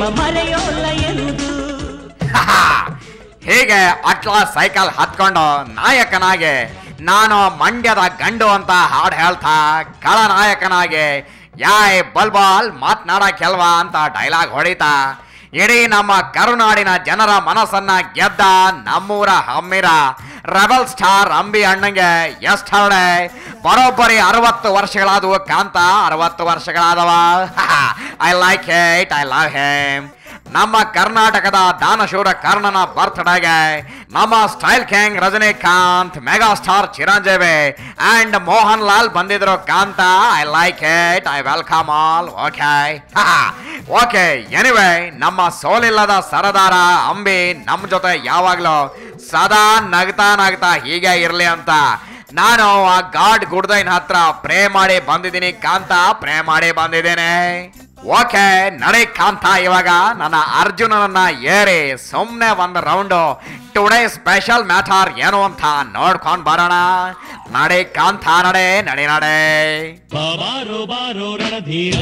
ಪ್ರೇಮ ಮರೆಯೋಲ್ಲ ಎಂದು ಹೀಗೆ ಅಟ್ಲಾ ಸೈಕಲ್ ಹತ್ಕೊಂಡು ನಾಯಕನಾಗಿ ನಾನು ಮಂಡ್ಯದ ಗಂಡು ಅಂತ ಹಾಡು ಹೇಳ್ತಾ ಖಳನಾಯಕನಾಗಿ ಯಾಯ್ ಬಲ್ಬಾಲ್ ಮಾತ್ನಾಡಕ್ಕೆಲ್ವಾ ಅಂತ ಡೈಲಾಗ್ ಹೊಡಿತಾ ಇಡೀ ನಮ್ಮ ಕರುನಾಡಿನ ಜನರ ಮನಸ್ಸನ್ನ ಗೆದ್ದ ನಮ್ಮೂರ ಹಮ್ಮಿರ ರೆಬಲ್ ಸ್ಟಾರ್ ಅಂಬಿ ಅಣ್ಣಂಗೆ ಎಷ್ಟು ಹರಡೆ ಬರೋಬ್ಬರಿ ಅರವತ್ತು ವರ್ಷಗಳಾದವು ಕಾಂತ ಅರವತ್ತು ವರ್ಷಗಳಾದವ I like it I love him ನಮ್ಮ ಕರ್ನಾಟಕದ ದಾನಶೂರ ಕರ್ಣನ ಬರ್ತ್ಡೇಗೆ ನಮ್ಮ style king Rajinikanth mega star Chiranjeevi and Mohan Lal ಬಂದಿದ್ರು Kanta I like it I welcome all okay okay anyway ನಮ್ಮ ಸೋಲಿಲ್ಲದ ಸರದಾರ ಅಂಬಿ ನಮ್ಮ ಜೊತೆ ಯಾವಾಗ್ಲೂ ಸದಾ ನಗ್ತಾ ನಗ್ತಾ ಹೀಗೆ ಇರ್ಲಿ ಅಂತ ನಾನು ಆ ಗಾಡ್ ಗುಡ್ದೈನ್ ಹತ್ರ ಪ್ರೇ ಮಾಡಿ ಬಂದಿದ್ದೀನಿ ಕಾಂತ ಪ್ರೇ ಮಾಡಿ ಬಂದಿದ್ದೇನೆ ಓಕೆ ನಡೆ ಕಾಂತ ಇವಾಗ ನನ್ನ ಅರ್ಜುನನನ್ನ ಏರಿ ಸುಮ್ಮನೆ ಒಂದು ರೌಂಡು ಟುಡೇ ಸ್ಪೆಷಲ್ ಮ್ಯಾಟರ್ ಏನು ಅಂತ ನೋಡ್ಕೊಂಡ್ ಬರೋಣ ನಡೆ ಕಾಂತ ನಡೆ ನಡೆ ನಡೆ ಬಾಬಾರೋ ಬಾರೋ ರಣಧೀರ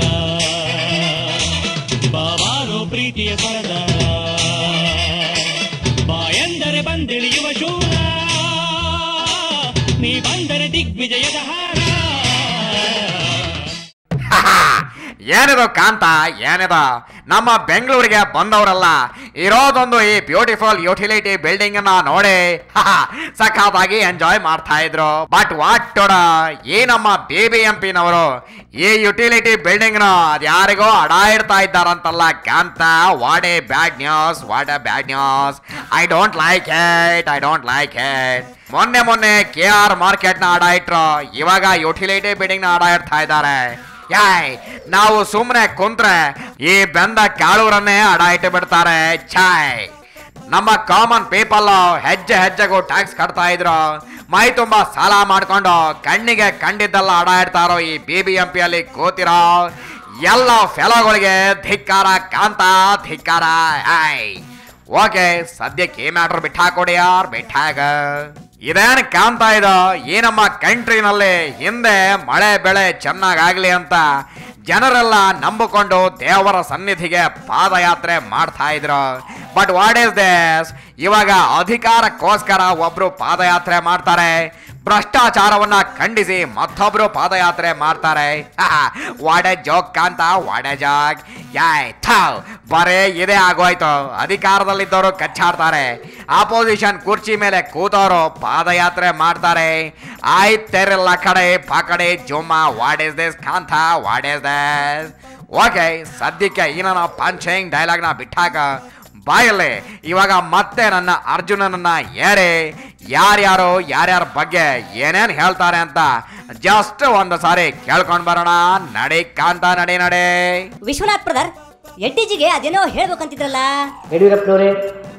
ಬಾಬಾರೋ ಪ್ರೀತಿಯ ಸರದಾರ ಬಾಯಂದರೆ ಬಂದಿಳಿಯುವ ಶೂರ ನೀ ಬಂದರೆ ದಿಗ್ವಿಜಯದ ಹಾರ ಏನಿದು ಕಾಂತ ಏನಿದು ನಮ್ಮ ಬೆಂಗಳೂರಿಗೆ ಬಂದವರಲ್ಲ ಇರೋದೊಂದು ಈ ಬ್ಯೂಟಿಫುಲ್ ಯುಟಿಲಿಟಿ ಬಿಲ್ಡಿಂಗ್ ಅನ್ನ ನೋಡಿ ಸಖತ್ತಾಗಿ ಎಂಜಾಯ್ ಮಾಡ್ತಾ ಇದ್ರು ಬಟ್ ವಾಟ್ ಟೋಡ ಈ ನಮ್ಮ ಬಿ ಬಿ ಎಂ ಪಿನವರು ಈ ಯುಟಿಲಿಟಿ ಬಿಲ್ಡಿಂಗ್ ನ ಅದ್ಯಾರಿಗೋ ಅಡ ಇಡ್ತಾ ಇದ್ದಾರಂತಲ್ಲ Kanta what a bad news what a bad news I don't like it I don't like it ಮೊನ್ನೆ ಮೊನ್ನೆ ಕೆ ಆರ್ ಮಾರ್ಕೆಟ್ ನ ಅಡ ಇಟ್ರು ಇವಾಗ ಯುಟಿಲಿಟಿ ಬಿಲ್ಡಿಂಗ್ ನ ಅಡ ಇಡ್ತಾ ಇದ್ದಾರೆ ಯಾಯ್ ನಾವು ಸುಮ್ಮನೆ ಕುಂತ್ರೆ ಈ ಬೆಂದ ಕಾಳೂರನ್ನೇ ಅಡ ಇಟ್ಟು ಬಿಡ್ತಾರೆ ಚಾಯ್ ನಮ್ಮ ಕಾಮನ್ ಪೀಪಲ್ ಹೆಜ್ಜೆ ಹೆಜ್ಜೆಗೂ ಟ್ಯಾಕ್ಸ್ ಕಟ್ತಾ ಇದ್ರು ಮೈ ತುಂಬಾ ಸಾಲ ಮಾಡ್ಕೊಂಡು ಕಣ್ಣಿಗೆ ಕಂಡಿದ್ದೆಲ್ಲ ಅಡ ಇಡ್ತಾರೋ ಈ ಬಿ ಬಿ ಎಂ ಪಿ ಅಲ್ಲಿ ಕೂತಿರೋ ಎಲ್ಲ ಫೆಲೋಗಳಿಗೆ ಧಿಕ್ಕಾರ ಕಾಂತ ಧಿಕ್ಕಾರ ಆಯ್ ಓಕೆ ಸದ್ಯಕ್ಕೆ ಈ ಮ್ಯಾಟ್ರ್ ಬಿಟ್ಟಾಕೊಡಿ ಯಾರ್ ಬಿಟ್ಟಾಗ ಇದೇನ್ ಕಾಣ್ತಾ ಇದೋ ಈ ನಮ್ಮ ಕಂಟ್ರಿನಲ್ಲಿ ಹಿಂದೆ ಮಳೆ ಬೆಳೆ ಚೆನ್ನಾಗಾಗ್ಲಿ ಅಂತ ಜನರೆಲ್ಲ ನಂಬಿಕೊಂಡು ದೇವರ ಸನ್ನಿಧಿಗೆ ಪಾದಯಾತ್ರೆ ಮಾಡ್ತಾ ಇದ್ರು ಬಟ್ ವಾಟ್ ಈಸ್ ದೇಸ್ ಇವಾಗ ಅಧಿಕಾರಕ್ಕೋಸ್ಕರ ಒಬ್ರು ಪಾದಯಾತ್ರೆ ಮಾಡ್ತಾರೆ ಭ್ರಷ್ಟಾಚಾರವನ್ನ ಖಂಡಿಸಿ ಮತ್ತೊಬ್ರು ಪಾದಯಾತ್ರೆ ಮಾಡ್ತಾರೆ ವಾಡೆ ಜೋಕ್ ಕಾಂತ ವಾಡೆ ಜಾಗ್ ಯಾಯ್ ಥಾವ್ ಬರೇ ಇದೇ ಆಗೋಯ್ತು ಅಧಿಕಾರದಲ್ಲಿದ್ದವರು ಕಚ್ಚಾಡ್ತಾರೆ ಆಪೋಸಿಷನ್ ಕುರ್ಚಿ ಮೇಲೆ ಕೂತವರು ಪಾದಯಾತ್ರೆ ಮಾಡ್ತಾರೆ ಆಯ್ತೆರಲ್ಲ ಕಡೆ ಪಾಕಡೆ ಜುಮ್ಮ what is this Kanta what is this okay ಸದ್ಯಕ್ಕೆ ಈ ನನ್ನ ಪಂಚಿಂಗ್ ಡೈಲಾಗ್ನ ಬಿಟ್ಟಾಗ ಬಾಯಲ್ಲಿ ಇವಾಗ ಮತ್ತೆ ನನ್ನ ಅರ್ಜುನನನ್ನ ಏರಿ ಯಾರ್ಯಾರು ಯಾರ್ಯಾರ ಬಗ್ಗೆ ಏನೇನ್ ಹೇಳ್ತಾರೆ ಅಂತ ಜಸ್ಟ್ ಒಂದು ಸಾರಿ ಕೇಳ್ಕೊಂಡ್ ಬರೋಣ ನಡಿ ಕಾಂತ ನಡಿ ನಡಿ ವಿಶ್ವನಾಥ್ ಬ್ರದರ್ ಎಡ್ಡಿಜಿಗೆ ಅದೇನೋ ಹೇಳ್ಬೇಕಂತಿದ್ರಲ್ಲ ಯಡಿಯೂರಪ್ಪನವರೇ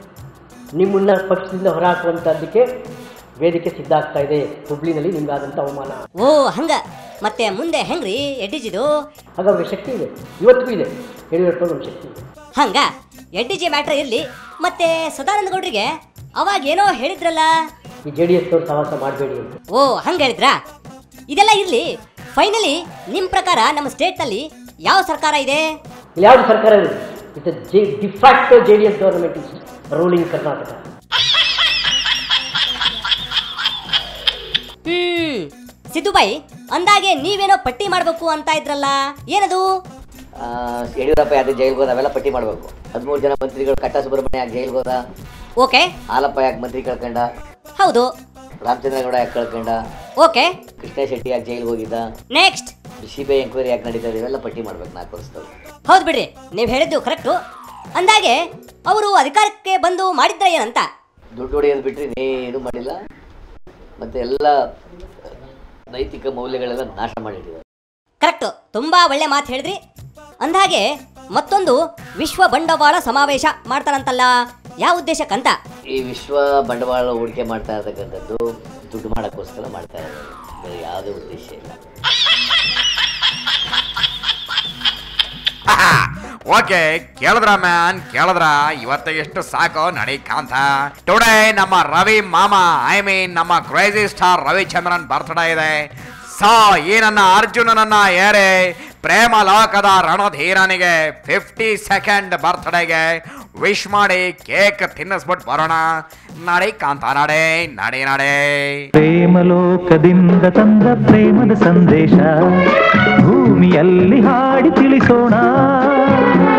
ನಿಮ್ಮನ್ನ ಪಕ್ಷದಿಂದ ಹೊರಹಾಕುವಂಥದ್ದಕ್ಕೆ ವೇದಿಕೆ ಸಿದ್ಧ ಆಗ್ತಾ ಇದೆ ಹುಬ್ಳಿನಲ್ಲಿ ನಿಮ್ಗಾದಂಥ ಅವಮಾನ ಓ ಹಂಗ ಮತ್ತೆ ಮುಂದೆ ಹೆಂಗ್ರಿ ಎಡ್ಡಿಜಿದು ಆಗ ಅವ್ರಿಗೆ ಶಕ್ತಿ ಇದೆ ಇವತ್ತಿಗೂ ಇದೆ ಯಡಿಯೂರಪ್ಪನವ್ರ ಒಂದು ಶಕ್ತಿ ಇದೆ ಹಂಗ ಎಡ್ಡಿಜಿ ಮ್ಯಾಟ್ರ್ ಇರ್ಲಿ ಮತ್ತೆ ಸದಾನಂದ ಗೌಡ್ರಿಗೆ ಅವಾಗ ಏನೋ ಹೇಳಿದ್ರಲ್ಲ ಈ ಜೆ ಡಿ ಎಸ್ನವ್ರು ಸಹವಾಸ ಮಾಡಬೇಡಿ ಅಂತ ಓ ಹಂಗ ಹೇಳಿದ್ರಾ ಇದೆಲ್ಲ ಇರ್ಲಿ ಫೈನಲಿ ನಿಮ್ ಪ್ರಕಾರ ನಮ್ಮ ಸ್ಟೇಟ್ ನಲ್ಲಿ ಯಾವ ಸರ್ಕಾರ ಇದೆ ಇಲ್ಲಿ ಯಾವುದು ಸರ್ಕಾರ ಇದೆ it's J de facto J D S government is ruling Karnataka hmm ಸಿದ್ದುಬಾಯಿ ಅಂದಾಗೆ ನೀವೇನೋ ಪಟ್ಟಿ ಮಾಡ್ಬೇಕು ಅಂತ ಇದ್ರಲ್ಲ ಏನದು ಆ, ಯಡಿಯೂರಪ್ಪ ಯಾಕೆ ಜೈಲ್ಗೆ ಹೋದ ಅವೆಲ್ಲ ಪಟ್ಟಿ ಮಾಡಬೇಕು ಹದಿಮೂರು ಜನ ಮಂತ್ರಿಗಳು ಕಟ್ಟ ಸುಬ್ರಹ್ಮಣ್ಯ ಯಾಕೆ ಜೈಲ್ಗೆ ಹೋದ ಓಕೆ ಹಾಲಪ್ಪ ಯಾಕೆ ಮಂತ್ರಿ ಕಳ್ಕೊಂಡ ಹೌದು ರಾಮಚಂದ್ರಗೌಡ ಯಾಕೆ ಕಳ್ಕೊಂಡ ಓಕೆ ಕೃಷ್ಣ ಶೆಟ್ಟಿ ಯಾಕೆ ಜೈಲ್ಗೆ ಹೋಗಿದ್ದ next C B I enquiry ಯಾಕೆ ನಡೀತದೆ ಇವೆಲ್ಲ ಪಟ್ಟಿ ಮಾಡ್ಬೇಕು ನಾಲ್ಕು ವರ್ಷದವು ಹೌದು ಬಿಡ್ರಿ ನೀವು ಹೇಳಿದ್ದು ಕರೆಕ್ಟು ಅಂದಾಗೆ ಅವರು ಅಧಿಕಾರಕ್ಕೆ ಬಂದು ಮಾಡಿದ್ರ ಏನಂತ ದುಡ್ಡು ಹೊಡೆಯೋದು ಬಿಟ್ಟರೆ ಇನ್ನೇನು ಮಾಡಿಲ್ಲ ಮತ್ತು ಎಲ್ಲ ನೈತಿಕ ಮೌಲ್ಯಗಳೆಲ್ಲ ನಾಶ ಮಾಡಿಟ್ಟಿದ್ದಾರೆ ಕರೆಕ್ಟು ತುಂಬಾ ಒಳ್ಳೆ ಮಾತು ಹೇಳಿದ್ರಿ ಅಂದಾಗೆ ಮತ್ತೊಂದು ವಿಶ್ವ ಬಂಡವಾಳ ಸಮಾವೇಶ ಮಾಡ್ತಾರಂತಲ್ಲ ಯಾವ ಉದ್ದೇಶಕ್ಕಂತ ಈ ವಿಶ್ವ ಬಂಡವಾಳ ಹೂಡಿಕೆ ಮಾಡ್ತಾ ಇರ್ತಕ್ಕಂಥದ್ದು ದುಡ್ಡು ಮಾಡೋಕ್ಕೋಸ್ಕರ ಮಾಡ್ತಾ ಇದ್ದಾರೆ ಬೇರೆ ಯಾವುದೇ ಉದ್ದೇಶ ಇಲ್ಲ ಓಕೆ ಕೇಳಿದ್ರ ಮ್ಯಾನ್ ಕೇಳಿದ್ರ ಇವತ್ತಿಗೆ ಎಷ್ಟು ಸಾಕು ನಡಿ ಕಾಂತ ಟುಡೇ ನಮ್ಮ ರವಿ ಮಾಮ ಐ ಮೀನ್ ನಮ್ಮ ಕ್ರೇಜಿ ಸ್ಟಾರ್ ರವಿಚಂದ್ರನ್ ಬರ್ತ್ಡೇ ಇದೆ ಸೊ ಈ ನನ್ನ ಅರ್ಜುನನನ್ನ ಏರೆ ಪ್ರೇಮ ಲೋಕದ ರಣಧೀರನಿಗೆ ಫಿಫ್ಟಿ ಸೆಕೆಂಡ್ ಬರ್ತ್ಡೇಗೆ ವಿಶ್ ಮಾಡಿ ಕೇಕ್ ತಿನ್ನಿಸ್ಬಿಟ್ಟು ಬರೋಣ ನಡಿ ಕಾಂತ ನಡೆ ನಡಿ ನಡೆ ಪ್ರೇಮಲೋಕದಿಂದ ತಂದ ಪ್ರೇಮದ ಸಂದೇಶ ಭೂಮಿಯಲ್ಲಿ ಹಾಡಿ ತಿಳಿಸೋಣ